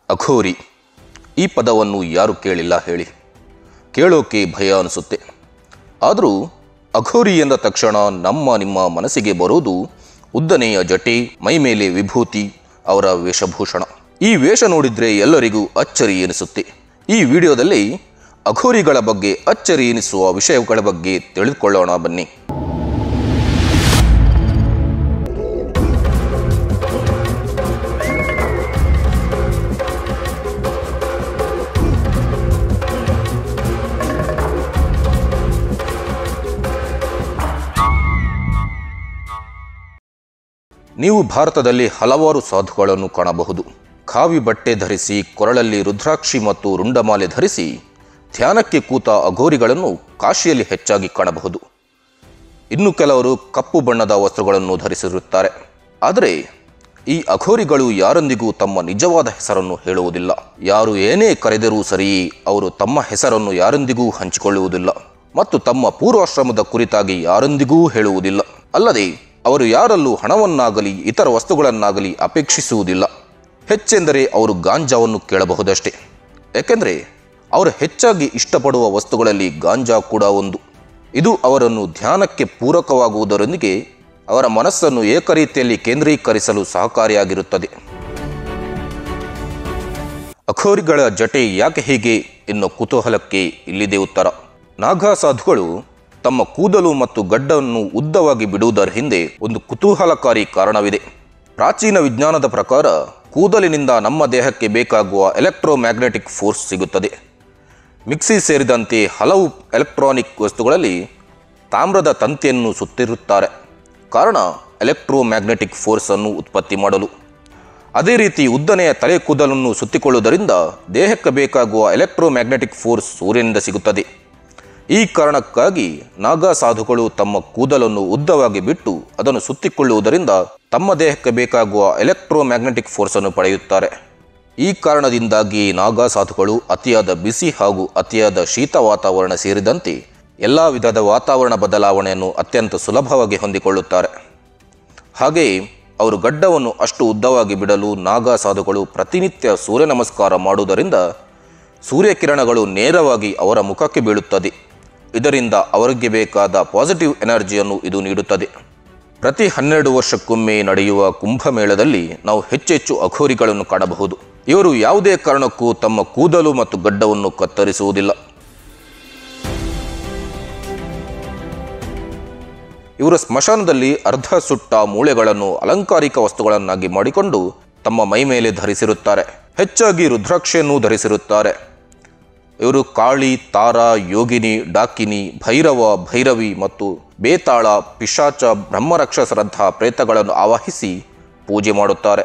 ಅಘೋರಿ ಈ ಪದವನ್ನು ಯಾರು ಕೇಳಿಲ್ಲ ಹೇಳಿ ಕೇಳೋಕೆ ಭಯ ಅನಿಸುತ್ತೆ ಆದರೂ ಅಘೋರಿ ಎಂದ ತಕ್ಷಣ ನಮ್ಮ ನಿಮ್ಮ ಮನಸ್ಸಿಗೆ ಬರೋದು ಉದ್ದನೆಯ ಜಟೆ ಮೈ ಮೇಲೆ ವಿಭೂತಿ ಅವರ ವೇಷಭೂಷಣ ಈ ವೇಷ ನೋಡಿದ್ರೆ ಎಲ್ಲರಿಗೂ ಅಚ್ಚರಿ ಎನಿಸುತ್ತೆ ಈ ವಿಡಿಯೋದಲ್ಲಿ ಅಘೋರಿಗಳ ಬಗ್ಗೆ ಅಚ್ಚರಿ ಎನಿಸುವ ವಿಷಯಗಳ ಬಗ್ಗೆ ತಿಳಿದುಕೊಳ್ಳೋಣ ಬನ್ನಿ ನೀವು ಭಾರತದಲ್ಲಿ ಹಲವಾರು ಸಾಧುಗಳನ್ನು ಕಾಣಬಹುದು ಖಾವಿ ಬಟ್ಟೆ ಧರಿಸಿ ಕೊರಳಲ್ಲಿ ರುದ್ರಾಕ್ಷಿ ಮತ್ತು ರುಂಡಮಾಲೆ ಧರಿಸಿ ಧ್ಯಾನಕ್ಕೆ ಕೂತ ಅಘೋರಿಗಳನ್ನು ಕಾಶಿಯಲ್ಲಿ ಹೆಚ್ಚಾಗಿ ಕಾಣಬಹುದು ಇನ್ನು ಕೆಲವರು ಕಪ್ಪು ಬಣ್ಣದ ವಸ್ತ್ರಗಳನ್ನು ಧರಿಸಿರುತ್ತಾರೆ ಆದರೆ ಈ ಅಘೋರಿಗಳು ಯಾರೊಂದಿಗೂ ತಮ್ಮ ನಿಜವಾದ ಹೆಸರನ್ನು ಹೇಳುವುದಿಲ್ಲ ಯಾರು ಏನೇ ಕರೆದರೂ ಸರಿ ಅವರು ತಮ್ಮ ಹೆಸರನ್ನು ಯಾರೊಂದಿಗೂ ಹಂಚಿಕೊಳ್ಳುವುದಿಲ್ಲ ಮತ್ತು ತಮ್ಮ ಪೂರ್ವಾಶ್ರಮದ ಕುರಿತಾಗಿ ಯಾರೊಂದಿಗೂ ಹೇಳುವುದಿಲ್ಲ ಅಲ್ಲದೆ ಅವರು ಯಾರಲ್ಲೂ ಹಣವನ್ನಾಗಲಿ ಇತರ ವಸ್ತುಗಳನ್ನಾಗಲಿ ಅಪೇಕ್ಷಿಸುವುದಿಲ್ಲ ಹೆಚ್ಚೆಂದರೆ ಅವರು ಗಾಂಜಾವನ್ನು ಕೇಳಬಹುದಷ್ಟೇ ಏಕೆಂದರೆ ಅವರು ಹೆಚ್ಚಾಗಿ ಇಷ್ಟಪಡುವ ವಸ್ತುಗಳಲ್ಲಿ ಗಾಂಜಾ ಕೂಡ ಒಂದು ಇದು ಅವರನ್ನು ಧ್ಯಾನಕ್ಕೆ ಪೂರಕವಾಗುವುದರೊಂದಿಗೆ ಅವರ ಮನಸ್ಸನ್ನು ಏಕರೀತಿಯಲ್ಲಿ ಕೇಂದ್ರೀಕರಿಸಲು ಸಹಕಾರಿಯಾಗಿರುತ್ತದೆ ಅಖೋರಿಗಳ ಜಟೆ ಯಾಕೆ ಹೀಗೆ ಎನ್ನುವ ಕುತೂಹಲಕ್ಕೆ ಇಲ್ಲಿದೆ ಉತ್ತರ ನಾಗಾ ಸಾಧುಗಳು ತಮ್ಮ ಕೂದಲು ಮತ್ತು ಗಡ್ಡವನ್ನು ಉದ್ದವಾಗಿ ಬಿಡುವುದರ ಹಿಂದೆ ಒಂದು ಕುತೂಹಲಕಾರಿ ಕಾರಣವಿದೆ ಪ್ರಾಚೀನ ವಿಜ್ಞಾನದ ಪ್ರಕಾರ ಕೂದಲಿನಿಂದ ನಮ್ಮ ದೇಹಕ್ಕೆ ಬೇಕಾಗುವ ಎಲೆಕ್ಟ್ರೋಮ್ಯಾಗ್ನೆಟಿಕ್ ಫೋರ್ಸ್ ಸಿಗುತ್ತದೆ ಮಿಕ್ಸಿ ಸೇರಿದಂತೆ ಹಲವು ಎಲೆಕ್ಟ್ರಾನಿಕ್ ವಸ್ತುಗಳಲ್ಲಿ ತಾಮ್ರದ ತಂತಿಯನ್ನು ಸುತ್ತಿರುತ್ತಾರೆ ಕಾರಣ ಎಲೆಕ್ಟ್ರೋಮ್ಯಾಗ್ನೆಟಿಕ್ ಫೋರ್ಸ್ ಅನ್ನು ಉತ್ಪತ್ತಿ ಮಾಡಲು ಅದೇ ರೀತಿ ಉದ್ದನೆಯ ತಲೆ ಕೂದಲನ್ನು ಸುತ್ತಿಕೊಳ್ಳುವುದರಿಂದ ದೇಹಕ್ಕೆ ಬೇಕಾಗುವ ಎಲೆಕ್ಟ್ರೋಮ್ಯಾಗ್ನೆಟಿಕ್ ಫೋರ್ಸ್ ಸೂರ್ಯನಿಂದ ಸಿಗುತ್ತದೆ ಈ ಕಾರಣಕ್ಕಾಗಿ ನಾಗಾ ಸಾಧುಗಳು ತಮ್ಮ ಕೂದಲನ್ನು ಉದ್ದವಾಗಿ ಬಿಟ್ಟು ಅದನ್ನು ಸುತ್ತಿಕೊಳ್ಳುವುದರಿಂದ ತಮ್ಮ ದೇಹಕ್ಕೆ ಬೇಕಾಗುವ ಎಲೆಕ್ಟ್ರೋಮ್ಯಾಗ್ನೆಟಿಕ್ ಫೋರ್ಸನ್ನು ಪಡೆಯುತ್ತಾರೆ ಈ ಕಾರಣದಿಂದಾಗಿ ನಾಗಾ ಸಾಧುಗಳು ಅತಿಯಾದ ಬಿಸಿ ಹಾಗೂ ಅತಿಯಾದ ಶೀತ ವಾತಾವರಣ ಸೇರಿದಂತೆ ಎಲ್ಲ ವಿಧದ ವಾತಾವರಣ ಬದಲಾವಣೆಯನ್ನು ಅತ್ಯಂತ ಸುಲಭವಾಗಿ ಹೊಂದಿಕೊಳ್ಳುತ್ತಾರೆ ಹಾಗೆಯೇ ಅವರು ಗಡ್ಡವನ್ನು ಅಷ್ಟು ಉದ್ದವಾಗಿ ಬಿಡಲು ನಾಗಾ ಸಾಧುಗಳು ಪ್ರತಿನಿತ್ಯ ಸೂರ್ಯ ನಮಸ್ಕಾರ ಮಾಡುವುದರಿಂದ ಸೂರ್ಯಕಿರಣಗಳು ನೇರವಾಗಿ ಅವರ ಮುಖಕ್ಕೆ ಬೀಳುತ್ತದೆ ಇದರಿಂದ ಅವರಿಗೆ ಬೇಕಾದ ಪಾಸಿಟಿವ್ ಎನರ್ಜಿಯನ್ನು ಇದು ನೀಡುತ್ತದೆ ಪ್ರತಿ ಹನ್ನೆರಡು ವರ್ಷಕ್ಕೊಮ್ಮೆ ನಡೆಯುವ ಕುಂಭಮೇಳದಲ್ಲಿ ನಾವು ಹೆಚ್ಚೆಚ್ಚು ಅಘೋರಿಗಳನ್ನು ಕಾಣಬಹುದು ಇವರು ಯಾವುದೇ ಕಾರಣಕ್ಕೂ ತಮ್ಮ ಕೂದಲು ಮತ್ತು ಗಡ್ಡವನ್ನು ಕತ್ತರಿಸುವುದಿಲ್ಲ ಇವರು ಸ್ಮಶಾನದಲ್ಲಿ ಅರ್ಧ ಸುಟ್ಟ ಮೂಳೆಗಳನ್ನು ಅಲಂಕಾರಿಕ ವಸ್ತುಗಳನ್ನಾಗಿ ಮಾಡಿಕೊಂಡು ತಮ್ಮ ಮೈ ಮೇಲೆ ಧರಿಸಿರುತ್ತಾರೆ ಹೆಚ್ಚಾಗಿ ರುದ್ರಾಕ್ಷಿಯನ್ನು ಧರಿಸಿರುತ್ತಾರೆ ಇವರು ಕಾಳಿ ತಾರ ಯೋಗಿನಿ ಡಾಕಿನಿ ಭೈರವ ಭೈರವಿ ಮತ್ತು ಬೇತಾಳ ಪಿಶಾಚ ಬ್ರಹ್ಮರಕ್ಷಸರಂತಹ ಪ್ರೇತಗಳನ್ನು ಆವಾಹಿಸಿ ಪೂಜೆ ಮಾಡುತ್ತಾರೆ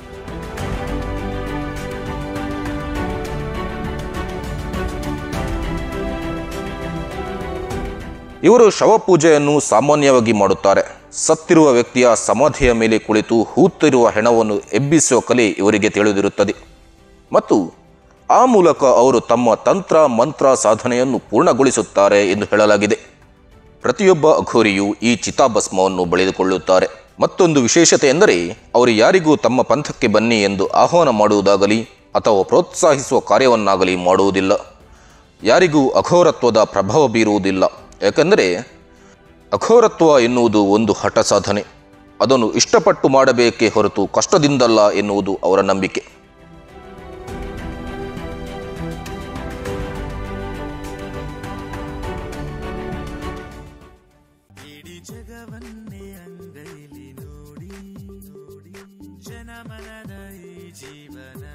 ಇವರು ಶವಪೂಜೆಯನ್ನು ಸಾಮಾನ್ಯವಾಗಿ ಮಾಡುತ್ತಾರೆ ಸತ್ತಿರುವ ವ್ಯಕ್ತಿಯ ಸಮಾಧಿಯ ಮೇಲೆ ಕುಳಿತು ಹೂತಿರುವ ಹೆಣವನ್ನು ಎಬ್ಬಿಸುವ ಕಲೆ ಇವರಿಗೆ ತಿಳಿದಿರುತ್ತದೆ ಮತ್ತು ಆ ಮೂಲಕ ಅವರು ತಮ್ಮ ತಂತ್ರ ಮಂತ್ರ ಸಾಧನೆಯನ್ನು ಪೂರ್ಣಗೊಳಿಸುತ್ತಾರೆ ಎಂದು ಹೇಳಲಾಗಿದೆ ಪ್ರತಿಯೊಬ್ಬ ಅಘೋರಿಯು ಈ ಚಿತಾಭಸ್ಮವನ್ನು ಬಳಿದುಕೊಳ್ಳುತ್ತಾರೆ ಮತ್ತೊಂದು ವಿಶೇಷತೆ ಎಂದರೆ ಅವರು ಯಾರಿಗೂ ತಮ್ಮ ಪಂಥಕ್ಕೆ ಬನ್ನಿ ಎಂದು ಆಹ್ವಾನ ಮಾಡುವುದಾಗಲಿ ಅಥವಾ ಪ್ರೋತ್ಸಾಹಿಸುವ ಕಾರ್ಯವನ್ನಾಗಲಿ ಮಾಡುವುದಿಲ್ಲ ಯಾರಿಗೂ ಅಘೋರತ್ವದ ಪ್ರಭಾವ ಬೀರುವುದಿಲ್ಲ ಯಾಕೆಂದರೆ ಅಘೋರತ್ವ ಎನ್ನುವುದು ಒಂದು ಹಠ ಸಾಧನೆ ಅದನ್ನು ಇಷ್ಟಪಟ್ಟು ಮಾಡಬೇಕೇ ಹೊರತು ಕಷ್ಟದಿಂದಲ್ಲ ಎನ್ನುವುದು ಅವರ ನಂಬಿಕೆ ಇಡೀ ಜಗವನ್ನೇ ಅಂಗೈಲಿ ನೋಡಿ ನೋಡಿ ಜನಮನದ ಈ ಜೀವನ